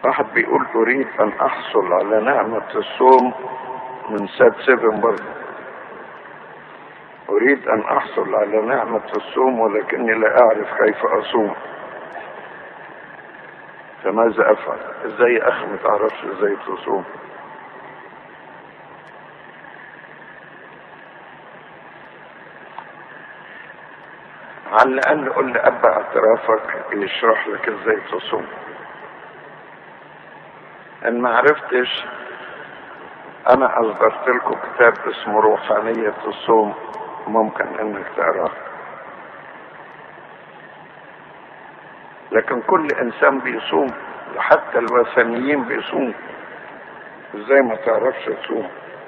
واحد بيقول اريد ان احصل على نعمة الصوم من ساد سيفن برضه اريد ان احصل على نعمة الصوم ولكني لا اعرف كيف اصوم فماذا افعل ازاي يا اخي ما تعرفش ازاي تصوم على الاقل قول لاب اعترافك يشرح لك ازاي تصوم ان ما عرفتش انا اصدرت لكم كتاب اسمه روحانية الصوم ممكن انك تقراه لكن كل انسان بيصوم حتى الوثنيين بيصوم ازاي ما تعرفش تصوم